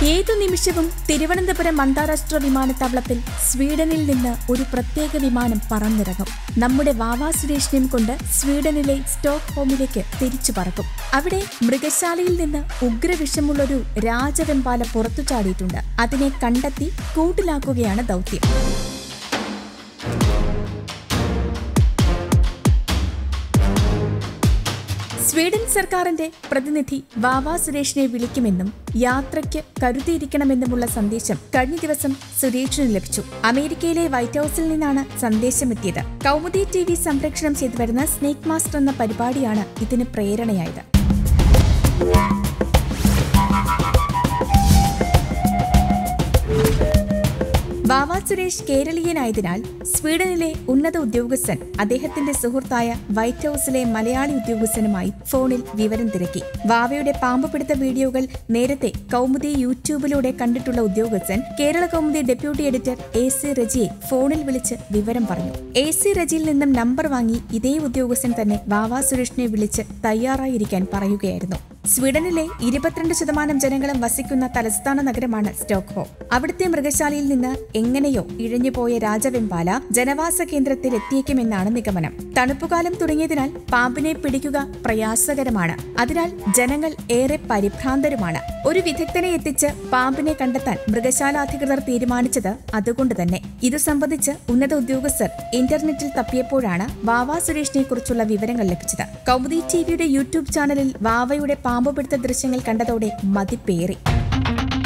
ഏതു നിമിഷവും തിരുവനന്തപുരം അന്താരാഷ്ട്ര വിമാനത്താവളത്തിൽ സ്വീഡനിൽ നിന്ന് ഒരു പ്രത്യേക വിമാനം പറന്നിറങ്ങും നമ്മുടെ വാവാ സുരേഷിനെയും കൊണ്ട് സ്വീഡനിലെ സ്റ്റോക്ക് ഹോമിലേക്ക് തിരിച്ചു പറക്കും അവിടെ മൃഗശാലയിൽ നിന്ന് ഉഗ്രവിഷമുള്ളൊരു രാജവെമ്പാല പുറത്തു ചാടിയിട്ടുണ്ട് അതിനെ കണ്ടെത്തി കൂട്ടിലാക്കുകയാണ് ദൗത്യം സ്വീഡൻ സർക്കാരിന്റെ പ്രതിനിധി വാവാ സുരേഷിനെ വിളിക്കുമെന്നും യാത്രയ്ക്ക് കരുതിയിരിക്കണമെന്നുമുള്ള സന്ദേശം കഴിഞ്ഞ ദിവസം സുരേഷിന് ലഭിച്ചു അമേരിക്കയിലെ വൈറ്റ് ഹൌസിൽ നിന്നാണ് സന്ദേശമെത്തിയത് കൗമുദി ടി വി സംപ്രേഷണം ചെയ്തു വരുന്ന സ്നേക് മാസ്റ്റർ എന്ന പരിപാടിയാണ് ഇതിന് പ്രേരണയായത് ബാബ സുരേഷ് കേരളീയനായതിനാൽ സ്വീഡനിലെ ഉന്നത ഉദ്യോഗസ്ഥൻ അദ്ദേഹത്തിന്റെ സുഹൃത്തായ വൈറ്റ് ഹൌസിലെ മലയാളി ഉദ്യോഗസ്ഥനുമായി ഫോണിൽ വിവരം തിരക്കി വാവയുടെ പാമ്പുപിടുത്ത വീഡിയോകൾ നേരത്തെ കൗമുദി യൂട്യൂബിലൂടെ കണ്ടിട്ടുള്ള ഉദ്യോഗസ്ഥൻ Kerala Kaumudi deputy editor A C റജിയെ ഫോണിൽ വിളിച്ച് വിവരം പറഞ്ഞു എ സി റജിയിൽ നിന്നും നമ്പർ വാങ്ങി ഇതേ ഉദ്യോഗസ്ഥൻ തന്നെ വാവ സുരേഷിനെ വിളിച്ച് തയ്യാറായിരിക്കാൻ പറയുകയായിരുന്നു സ്വീഡനിലെ ഇരുപത്തിരണ്ട് ശതമാനം ജനങ്ങളും വസിക്കുന്ന തലസ്ഥാന നഗരമാണ് സ്റ്റോക്ക്ഹോം അവിടുത്തെ മൃഗശാലയിൽ നിന്ന് എങ്ങനെയോ ഇഴഞ്ഞുപോയ രാജവെമ്പാല ജനവാസ കേന്ദ്രത്തിൽ എത്തിയേക്കുമെന്നാണ് നിഗമനം തണുപ്പുകാലം തുടങ്ങിയതിനാൽ പാമ്പിനെ പിടിക്കുക പ്രയാസകരമാണ് അതിനാൽ ജനങ്ങൾ ഏറെ പരിഭ്രാന്തരുമാണ് ഒരു വിദഗ്ധനെ എത്തിച്ച് പാമ്പിനെ കണ്ടെത്താൻ മൃഗശാല അധികൃതർ തീരുമാനിച്ചത് അതുകൊണ്ട് തന്നെ ഇതു സംബന്ധിച്ച് ഉന്നത ഉദ്യോഗസ്ഥർ ഇന്റർനെറ്റിൽ തപ്പിയപ്പോഴാണ് വാവ സുരേഷിനെ കുറിച്ചുള്ള വിവരങ്ങൾ ലഭിച്ചത് കൗമുദി ടിവിയുടെ യൂട്യൂബ് ചാനലിൽ വാവയുടെ പാമ്പുപിടുത്ത ദൃശ്യങ്ങൾ കണ്ടതോടെ മതിപ്പേറി